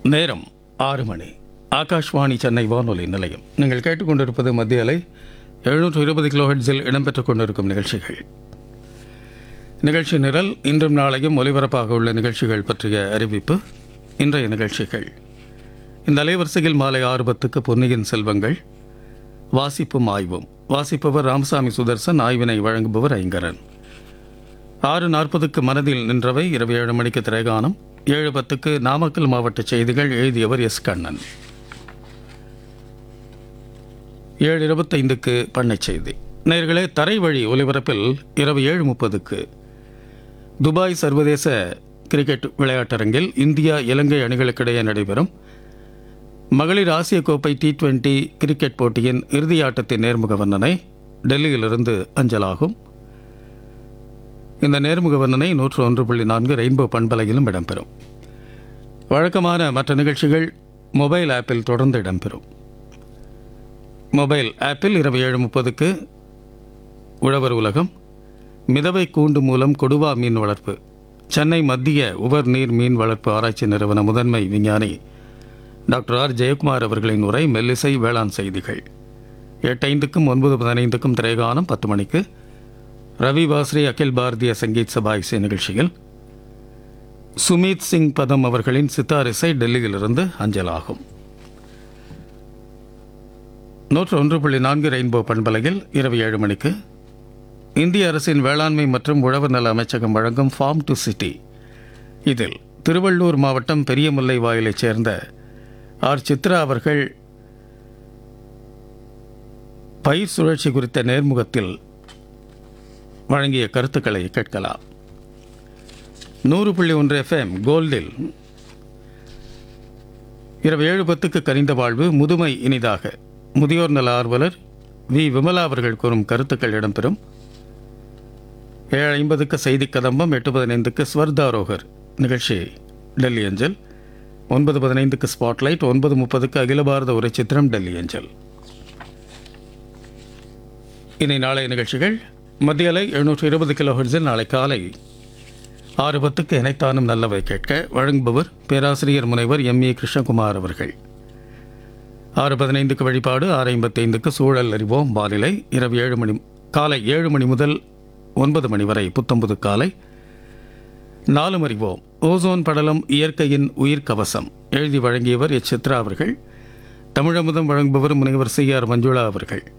நேரம் ஆறு மணி ஆகாஷ்வாணி சென்னை வானொலி நிலையம் நீங்கள் கேட்டுக்கொண்டிருப்பது மத்திய அலை எழுநூற்று இருபது கிலோஹெட்ஸில் இடம்பெற்றுக் கொண்டிருக்கும் நிகழ்ச்சிகள் நிகழ்ச்சி நிரல் இன்றும் நாளையும் ஒலிபரப்பாக உள்ள நிகழ்ச்சிகள் பற்றிய அறிவிப்பு இன்றைய நிகழ்ச்சிகள் இந்த அலைவரிசையில் மாலை ஆறு பத்துக்கு பொன்னியின் செல்வங்கள் வாசிப்பும் ஆய்வும் வாசிப்பவர் ராமசாமி சுதர்சன் ஆய்வினை வழங்குபவர் ஐங்கரன் ஆறு நாற்பதுக்கு மனதில் நின்றவை இரவு ஏழு மணிக்கு திரைகானம் ஏழு பத்துக்கு நாமக்கல் மாவட்ட செய்திகள் எழுதியவர் எஸ் கண்ணன் ஏழு இருபத்தைந்துக்கு பண்ணைச் செய்தி நேர்களே தரை வழி ஒலிபரப்பில் இரவு ஏழு முப்பதுக்கு துபாய் சர்வதேச கிரிக்கெட் விளையாட்டரங்கில் இந்தியா இலங்கை அணிகளுக்கிடையே நடைபெறும் மகளிர் ஆசிய கோப்பை டி டுவெண்டி கிரிக்கெட் போட்டியின் இறுதி ஆட்டத்தின் நேர்முக வர்ணனை டெல்லியிலிருந்து அஞ்சலாகும் இந்த நேர்முக வர்ணனை நூற்று ஒன்று புள்ளி நான்கு ரெயின்போ பண்பலையிலும் இடம்பெறும் வழக்கமான மற்ற நிகழ்ச்சிகள் மொபைல் ஆப்பில் தொடர்ந்து இடம்பெறும் மொபைல் ஆப்பில் இரவு ஏழு முப்பதுக்கு உழவர் உலகம் மிதவை கூண்டு மூலம் கொடுவா மீன் வளர்ப்பு சென்னை மத்திய உவர் நீர் மீன் வளர்ப்பு ஆராய்ச்சி நிறுவன முதன்மை விஞ்ஞானி டாக்டர் ஆர் ஜெயக்குமார் அவர்களின் உரை மெல்லிசை வேளாண் செய்திகள் எட்டு ஐந்துக்கும் ஒன்பது பதினைந்துக்கும் திரைகானம் பத்து மணிக்கு ரவி பாஸ்ரி அகில் பாரதிய சங்கீத் சபா இசை நிகழ்ச்சியில் சுமீத் சிங் பதம் அவர்களின் சித்தார் இசை டெல்லியிலிருந்து அஞ்சலாகும் நூற்று ஒன்று புள்ளி நான்கு ரெயின்போ பண்பலையில் இரவு ஏழு மணிக்கு இந்திய அரசின் வேளாண்மை மற்றும் உழவர் நல அமைச்சகம் வழங்கும் ஃபார்ம் டு சிட்டி இதில் திருவள்ளூர் மாவட்டம் பெரியமுல்லை வாயிலைச் சேர்ந்த ஆர் சித்ரா அவர்கள் பயிர் சுழற்சி குறித்த நேர்முகத்தில் வழங்கிய கருத்துக்களை கேட்கலாம் நூறு புள்ளி ஒன்று எஃப்எம் கோல்டில் இரவு ஏழு பத்துக்கு கனிந்த வாழ்வு முதுமை இனிதாக முதியோர் நல ஆர்வலர் வி விமலா அவர்கள் கூறும் கருத்துக்கள் இடம்பெறும் ஏழு ஐம்பதுக்கு செய்தி கதம்பம் எட்டு பதினைந்துக்கு ஸ்வர்தாரோகர் நிகழ்ச்சி டெல்லி அஞ்சல் ஒன்பது பதினைந்துக்கு ஸ்பாட்லைட் ஒன்பது முப்பதுக்கு அகில பாரத உரை சித்திரம் டெல்லி அஞ்சல் இனி நாளைய நிகழ்ச்சிகள் மத்திய அலை எழுநூற்று இருபது கிலோ ஹெர்ட்ஸில் நாளை காலை ஆறு பத்துக்கு இணைத்தானும் நல்லவை கேட்க வழங்குபவர் பேராசிரியர் முனைவர் எம் ஏ கிருஷ்ணகுமார் அவர்கள் ஆறு பதினைந்துக்கு வழிபாடு ஆறு ஐம்பத்தைந்துக்கு சூழல் அறிவோம் வானிலை இரவு ஏழு மணி காலை ஏழு மணி முதல் ஒன்பது மணி வரை புத்தம்புது காலை நாலு அறிவோம் ஓசோன் படலம் இயற்கையின் உயிர் கவசம் எழுதி வழங்கியவர் எச் சித்ரா அவர்கள் தமிழமுதம் வழங்குபவர் முனைவர் சி ஆர் மஞ்சுளா அவர்கள்